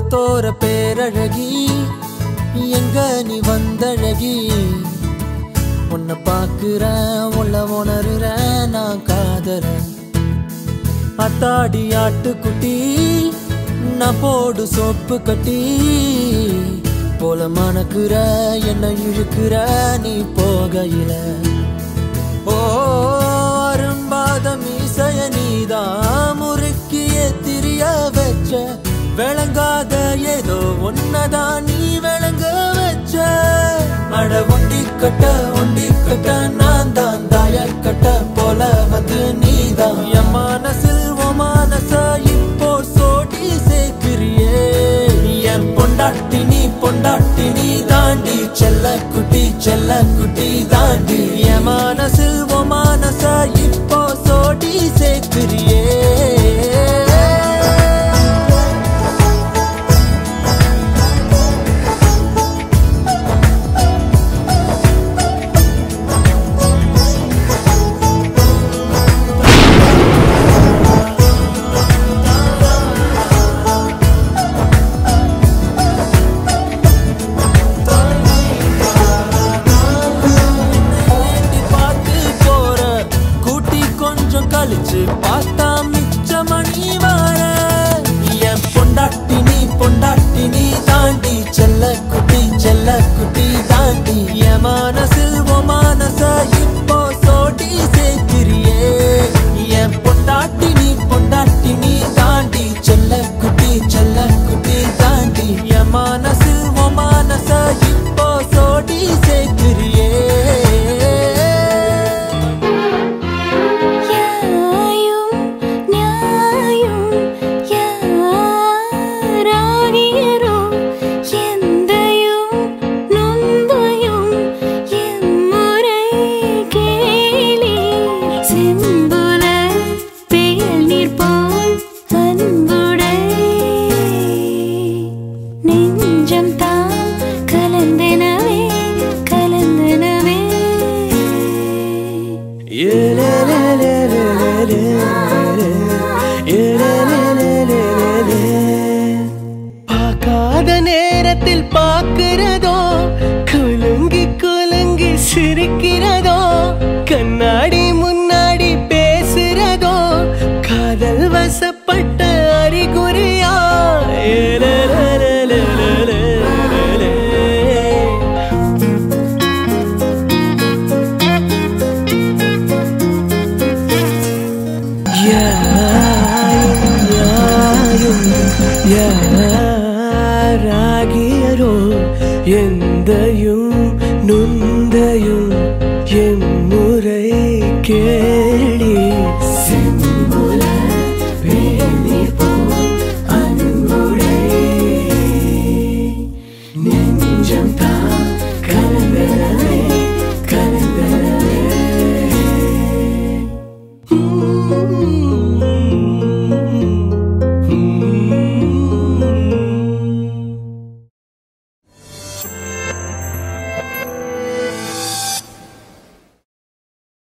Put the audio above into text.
காத்தோர பேரழகி எங்க நீ வந்தழகி உன்னை பார்க்கிறேன் உள்ள உணர்றேன் நான் காதறேன் அத்தாடி ஆட்டுக்குட்டி நான் போடு சோப்பு கட்டி போல மணக்குற என்ன இழுக்கிற நீ போகையில ஓ அரும்பாத மீசைய நீதான் முறுக்கிய திரிய வச்ச விளங்காத ஏதோ ஒன்னதான் நீ விளங்க வச்ச அட ஒண்டி கட்ட ஒண்டி கட்ட நான் தான் தாயல் கட்ட போல வந்து நீதான் என் மனசில் உன் மனச இப்போ சோடி சேர்க்கிறியே என் பொண்டாட்டி நீ பொண்டாட்டி நீ தாண்டி செல்ல குட்டி செல்ல குட்டி தாண்டி என் மனசில் உன் மனச இப்போ சோடி சேர்க்கிறியே ஏண்டி பார்த்து போற கூட்டி கொஞ்சம் கழிச்சு பார்த்தா மிச்ச மணி வார என் பொண்டாட்டி நீ பொண்டாட்டி நீ தாண்டி செல்ல குட்டி செல்ல குட்டி தாண்டி என் மனசில் உன் மனச இப்போ சோடி சேர்க்கிறியே என் பொண்டாட்டி நீ பொண்டாட்டி நீ தாண்டி செல்ல குட்டி செல்ல குட்டி தாண்டி என் மனசில் உன் மனச இப்போ சோடி சேர்க்கிறியே யாயும் ஞாயும் யாராகியரோ எந்தையும் நொந்தையும் எம்முறை கேளி செம்புல பெயல் நீர் போல் அன்புடை நெஞ்சம் தாம் கலந்தனவே கலந்தனவே பார்க்காத நேரத்தில் பார்க்கிறதோ குலுங்கி குலுங்கி சிரிக்கிறதோ கண்ணாடி முன்னாடி பேசுறதோ காதல் வசப்பட்ட அறிகுறியா ஏலேலேலேலேலேலே. யாயும் யாராகியரோ எந்தையும்